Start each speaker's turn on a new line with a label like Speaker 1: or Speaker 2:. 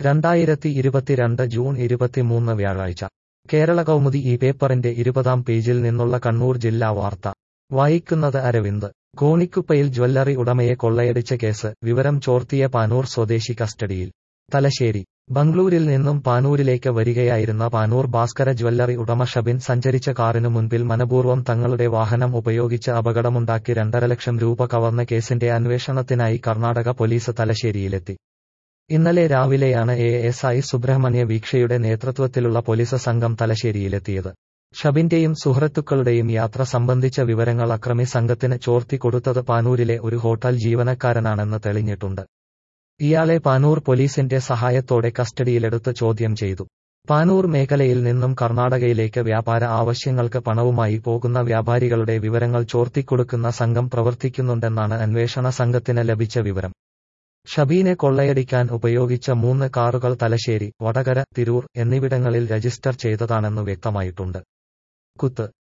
Speaker 1: രണ്ടായിരത്തി ഇരുപത്തിരണ്ട് ജൂൺ ഇരുപത്തിമൂന്ന് വ്യാഴാഴ്ച കേരള കൗമുദി ഈ പേപ്പറിന്റെ ഇരുപതാം പേജിൽ നിന്നുള്ള കണ്ണൂർ ജില്ലാ വാർത്ത വായിക്കുന്നത് അരവിന്ദ് കോണിക്കുപ്പയിൽ ജ്വല്ലറി ഉടമയെ കൊള്ളയടിച്ച കേസ് വിവരം ചോർത്തിയ പാനൂർ സ്വദേശി കസ്റ്റഡിയിൽ തലശ്ശേരി ബംഗ്ലൂരിൽ നിന്നും പാനൂരിലേക്ക് വരികയായിരുന്ന പാനൂർ ഭാസ്കര ജ്വല്ലറി ഉടമ ഷബിൻ സഞ്ചരിച്ച കാറിനു മുൻപിൽ മനപൂർവ്വം തങ്ങളുടെ വാഹനം ഉപയോഗിച്ച് അപകടമുണ്ടാക്കി രണ്ടര ലക്ഷം രൂപ കവർന്ന കേസിന്റെ അന്വേഷണത്തിനായി കർണാടക പോലീസ് തലശ്ശേരിയിലെത്തി ഇന്നലെ രാവിലെയാണ് എ എസ് ഐ സുബ്രഹ്മണ്യ വീക്ഷയുടെ നേതൃത്വത്തിലുള്ള പോലീസ് സംഘം തലശ്ശേരിയിലെത്തിയത് ഷബിന്റെയും സുഹൃത്തുക്കളുടെയും യാത്ര സംബന്ധിച്ച വിവരങ്ങൾ അക്രമി സംഘത്തിന് ചോർത്തിക്കൊടുത്തത് പാനൂരിലെ ഒരു ഹോട്ടൽ ജീവനക്കാരനാണെന്ന് തെളിഞ്ഞിട്ടുണ്ട് ഇയാളെ പാനൂർ പോലീസിന്റെ സഹായത്തോടെ കസ്റ്റഡിയിലെടുത്ത് ചോദ്യം ചെയ്തു പാനൂർ മേഖലയിൽ നിന്നും കർണാടകയിലേക്ക് വ്യാപാര ആവശ്യങ്ങൾക്ക് പണവുമായി പോകുന്ന വ്യാപാരികളുടെ വിവരങ്ങൾ ചോർത്തിക്കൊടുക്കുന്ന സംഘം പ്രവർത്തിക്കുന്നുണ്ടെന്നാണ് അന്വേഷണ സംഘത്തിന് ലഭിച്ച വിവരം ഷബീനെ കൊള്ളയടിക്കാൻ ഉപയോഗിച്ച മൂന്ന് കാറുകൾ തലശ്ശേരി വടകര തിരൂർ എന്നിവിടങ്ങളിൽ രജിസ്റ്റർ ചെയ്തതാണെന്ന് വ്യക്തമായിട്ടുണ്ട് കുത്ത്